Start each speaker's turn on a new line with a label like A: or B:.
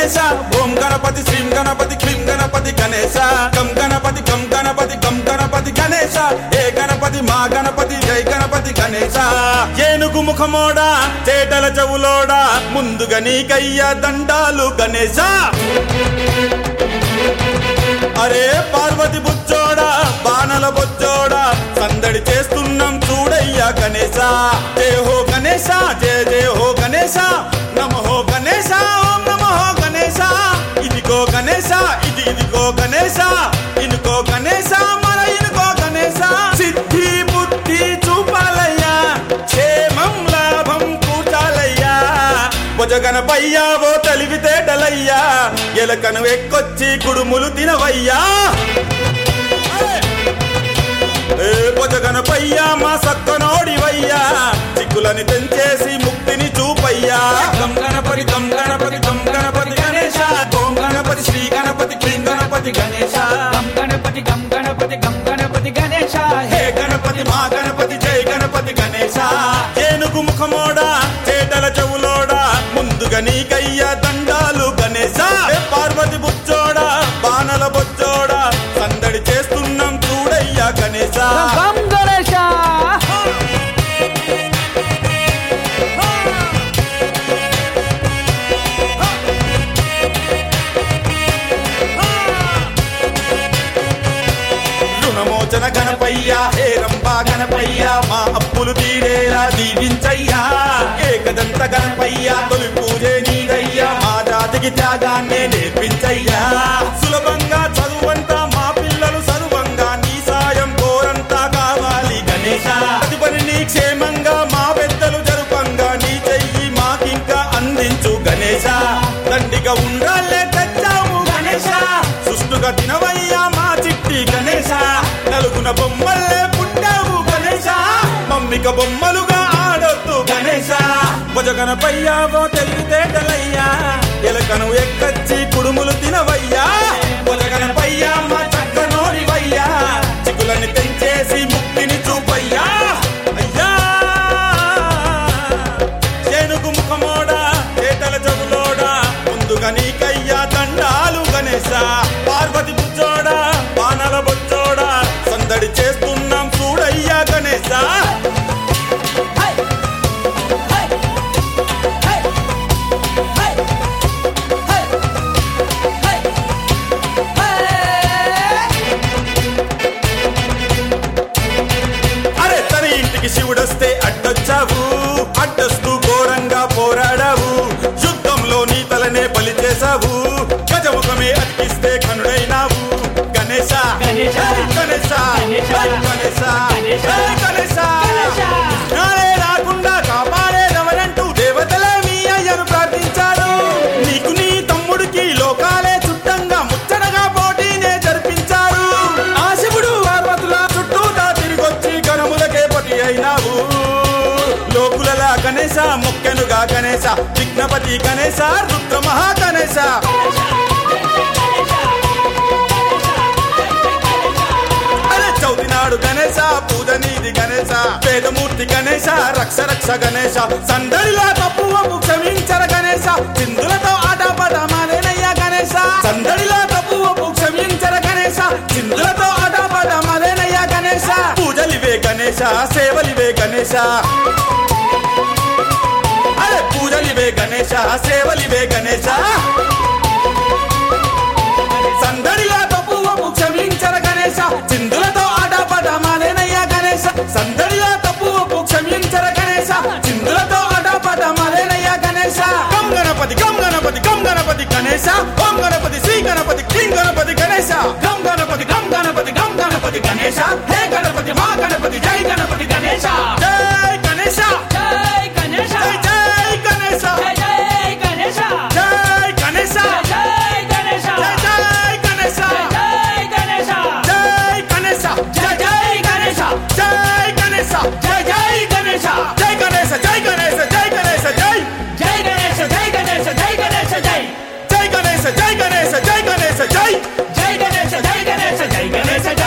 A: గణేశ ఓం గణపతి శ్రీం గణపతి క్లీం గణపతి గణేశ గం గణపతి గం గణపతి గం గణపతి గణేశ ఏ గణపతి మా గణపతి జై గణపతి గణేశ ఏనుగు ముఖమోడా చేటల చెవులోడా ముందుగా నీకయ్యా దండాలు గణేశ అరే పార్వతి బుచ్చోడా బాణల బొచ్చోడా సందడి చేస్తున్నాం చూడయ్యా గణేశ జయ హో గణేశ జయ జయ హో గణేశ నమ హో గణేశ ఓం నమ హో గణేశ ఇదిగో గణేశ ఇది ఇదిగో గణేశ ఇనుకో గణేశ మన ఇనుకో గణేశ సిద్ధి బుద్ధి చూపాలయ్యా క్షేమం లాభం కూటాలయ్యా భుజగనపయ్యా ఓ తెలివితేటలయ్యా ఎలకను ఎక్కొచ్చి కుడుములు తినవయ్యా ఏ భుజగనపయ్యా మా సక్కనోడివయ్యా చిక్కులని తెంచేసి ముక్తిని చూపయ్యా గం గణపతి గం గణపతి గం గణపతి గణేశ ఓం గణపతి శ్రీ గణపతి క్లీం గణపతి గణేశ
B: గం గణపతి గం గణపతి గం గణపతి గణేశ
A: హే గణపతి మా గణపతి జై గణపతి గణేశ ఏనుగు ముఖమోడా చేటల చెవులోడా ముందుగా నీకయ్యా దండాలు గణేశ హే పార్వతి బుచ్చోడా బాణల బొచ్చోడా సందడి చేస్తున్నాం చూడయ్యా గణేశ
B: గం గణేశ
A: రుణమోచన గణపయ్యా హే రంపా గణపయ్యా మా అప్పులు తీరేలా దీవించయ్యా ఏకదంత గణపయ్యా తొలి పూజే నీదయ్యా మా జాతికి త్యాగాన్నే నేర్పించయ్యా సులభంగా చదువంతా మా పిల్లలు సర్వంగా నీ సాయం కోరంతా కావాలి గణేశ ప్రతి పనిని క్షేమంగా మా పెద్దలు జరుపంగా నీ చెయ్యి మాకింకా అందించు గణేశ దండిగా ఉండాలే తెచ్చాము గణేశ సుష్టుగా తినవయ్యా మా చిట్టి గణేశ నలుగున బొమ్మల్లే పుట్టావు గణేశ మమ్మిక బొమ్మలుగా ఆడొద్దు గణేశ భుజగనపయ్యా ఓ తెలివితేటలయ్యా ఎలకను ఎక్కచ్చి కుడుములు తినవయ్యా భుజగనపయ్యా మా చక్కనోడివయ్యా చిగులని తెంచేసి ముక్తిని చూపయ్యా అయ్యా ఏనుగు ముఖమోడా చేటల చెవులోడా ముందుగా నీకయ్యా దండాలు గణేశ పార్వతి బుచ్చోడా బాణల బొచ్చోడా సందడి చేస్తున్నాం చూడయ్యా గణేశ అరే తన ఇంటికి శివుడొస్తే అడ్డొచ్చావు అడ్డొస్తూ ఘోరంగా పోరాడావు యుద్ధంలో నీ తలనే బలి చేశావు గజముఖమే అతికిస్తే కనుడైనావు గణేశ
B: గణేశ.
A: గణేశ
B: గణేశ.
A: గణేశ
B: గణేశ.
A: గణేశ
B: గణేశ.
A: నానే రాకుండా కాపాడేదవరంటూ దేవతలే మీ అయ్యను ప్రార్థించారు నీకు నీ తమ్ముడికి లోకాలే చుట్టంగా ముచ్చటగా పోటీనే జరిపించారు ఆ శివుడు పార్వతుల చుట్టూతా తిరిగొచ్చి గణములకే పటి అయినావు లోకులలా గణేశ మొక్కెనుగా గణేశ విఘ్నపతి గణేశ రుద్ర మహా గణేశ అరే చౌతి నాడు గణేశ పూజ నీది గణేశ వేదమూర్తి గణేశ రక్ష రక్ష గణేశ సందడిలో తప్పువకు క్షమించర గణేశ చిందులతో ఆటపాట మాలేనయ్యా గణేశ సందడిలో తప్పువకు క్షమించర గణేశ చిందులతో ఆటపాట మాలేనయ్యా గణేశ పూజలివే గణేశ సేవలివే గణేశ అరే పూజలివే గణేశ సేవలివే గణేశ సందడిలో తప్పువకు క్షమించర గణేశ చిందులతో ఆటపాట మాలేనయ్యా గణేశ సందడిలో తప్పువకు క్షమించర గణేశ చిందులతో ఆటపాట మాలేనయ్యా గణేశ గం గణపతి గం గణపతి గం గణపతి గణేశ ఓం గణపతి శ్రీ గణపతి క్లీం గణపతి గణేశ గం గణపతి గం గణపతి గం గణపతి గణేశ హే గణపతి మా గణపతి జై గణపతి గణేశ జై గణేశ
B: జై గణేశ
A: జై జై గణేశ
B: జై జై గణేశ
A: జై గణేశ
B: జై గణేశ
A: జై జై గణేశ
B: జై గణేశ
A: జై గణేశ
B: జై జై గణేశ
A: జై గణేశ
B: జై జై గణేశ
A: జై గణేశ జై గణేశ జై గణేశ జై
B: జై గణేశ జై గణేశ జై గణేశ జై
A: జై గణేశ జై గణేశ జై గణేశ జై
B: జై గణేశ జై గణేశ జై గణేశ జై